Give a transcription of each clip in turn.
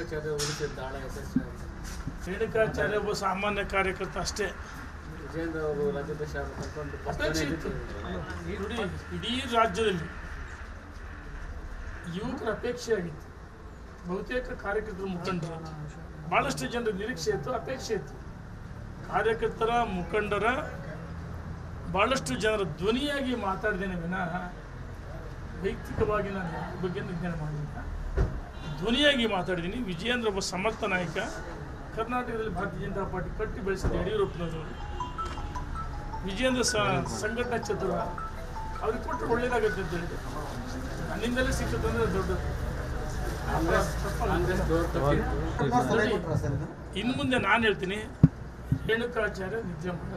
ರೇಣುಕಾಚಾರ್ಯ ಉಳಿಸಿದ ದಾಳ ಯಶಸ್ವಿ ಆಗಿದೆ ರೇಣುಕಾಚಾರ್ಯ ಒಬ್ಬ ಸಾಮಾನ್ಯ ಕಾರ್ಯಕರ್ತ ಅಷ್ಟೇ ವಿಜೇಂದ್ರ ಅವರು ರಾಜ್ಯಾಧ್ಯಕ್ಷ ಅವರು ಕರ್ಕೊಂಡು ಅಪೇಕ್ಷೆ ಇತ್ತು ನೋಡಿ ಇಡೀ ರಾಜ್ಯದಲ್ಲಿ ಯುವಕರ ಅಪೇಕ್ಷೆ ಆಗಿತ್ತು ಬಹುತೇಕ ಕಾರ್ಯಕರ್ತರ ಮುಖಂಡರು ಬಹಳಷ್ಟು ಜನರ ನಿರೀಕ್ಷೆ ಇತ್ತು ಅಪೇಕ್ಷೆ ಇತ್ತು ಕಾರ್ಯಕರ್ತರ ಮುಖಂಡರ ಬಹಳಷ್ಟು ಜನರ ಧ್ವನಿಯಾಗಿ ಮಾತಾಡಿದ್ದೇನೆ ವಿನಃ ವೈಯಕ್ತಿಕವಾಗಿ ನಾನು ಯಾರ ಬಗ್ಗೆ ನಿರ್ಣಯ ಮಾಡಲಿಲ್ಲ ಧ್ವನಿಯಾಗಿ ಮಾತಾಡಿದ್ದೀನಿ ವಿಜಯೇಂದ್ರ ಒಬ್ಬ ಸಮರ್ಥ ನಾಯಕ ಕರ್ನಾಟಕದಲ್ಲಿ ಭಾರತೀಯ ಜನತಾ ಪಾರ್ಟಿ ಕಟ್ಟಿ ಬೆಳೆಸಿದ ಯಡಿಯೂರಪ್ಪನವರು ವಿಜಯೇಂದ್ರ ಸ ಸಂಘಟನಾ ಚತುರ ಅವ್ರಿಗೆ ಕೊಟ್ಟರೆ ಒಳ್ಳೇದಾಗುತ್ತೆ ಅಂತ ಹೇಳಿದೆ ನನ್ನಿಂದಲೇ ಸಿಕ್ಕುತ್ತೆ ಅಂದರೆ ದೊಡ್ಡದು ಕಾಂಗ್ರೆಸ್ ಕಾಂಗ್ರೆಸ್ ಡೋರ್ ತಪ್ಪಿತ್ತು ಇನ್ನು ಮುಂದೆ ನಾನು ಹೇಳ್ತೀನಿ ರೇಣುಕಾಚಾರ್ಯ ನಿದ್ದೆ ಮಾಡಲ್ಲ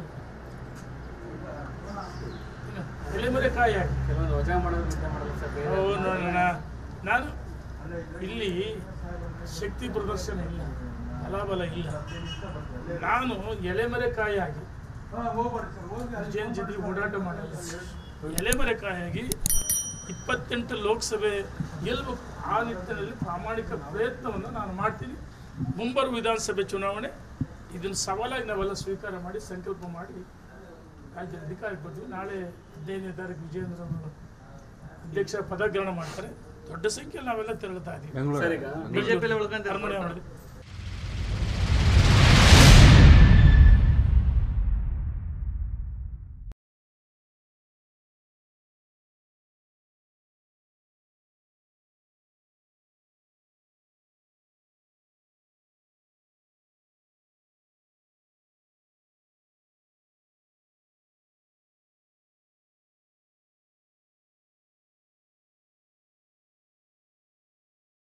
ಇನ್ನು ಎಲೆಮರೆ ಕಾಯಿ ಹಾಕಿ ಕೆಲವೊಂದು ವಜಾ ಮಾಡೋದು ನಿದ್ದೆ ಮಾಡಲ್ಲ ಸರ್ ಬೇರೆ ಓ ನೋಡೋಣ ನಾನು ಇಲ್ಲಿ ಶಕ್ತಿ ಪ್ರದರ್ಶನ ಇಲ್ಲ ಬಲಾಬಲ ಇಲ್ಲ ನಾನು ಎಲೆಮರೆಕಾಯಾಗಿ ವಿಜಯನ್ ಜೊತೆ ಓಡಾಟ ಮಾಡಲ್ಲ ಎಲೆಮರೆಕಾಯಾಗಿ ಇಪ್ಪತ್ತೆಂಟು ಲೋಕಸಭೆ ಗೆಲ್ಲಬೇಕು ಆ ನಿಟ್ಟಿನಲ್ಲಿ ಪ್ರಾಮಾಣಿಕ ಪ್ರಯತ್ನವನ್ನು ನಾನು ಮಾಡ್ತೀನಿ ಮುಂಬರುವ ವಿಧಾನಸಭೆ ಚುನಾವಣೆ ಇದನ್ನು ಸವಾಲಾಗಿ ನಾವೆಲ್ಲ ಸ್ವೀಕಾರ ಮಾಡಿ ಸಂಕಲ್ಪ ಮಾಡಿ ರಾಜ್ಯದ ಅಧಿಕಾರಕ್ಕೆ ಬರ್ತೀವಿ ನಾಳೆ ಹದಿನೈದನೇ ತಾರೀಕು ವಿಜಯೇಂದ್ರ ಅವರು ಅಧ್ಯಕ್ಷ ಪದಗ್ರಹಣ ಮಾಡ್ತಾರೆ ದೊಡ್ಡ ಸಂಖ್ಯೆಯಲ್ಲಿ ನಾವೆಲ್ಲ ತೆರಳುತ್ತಾ ಇದ್ದೀವಿ ಸರ್ ಈಗ ಬಿಜೆಪಿ ಅರಮನೆ ಒಳಗೆ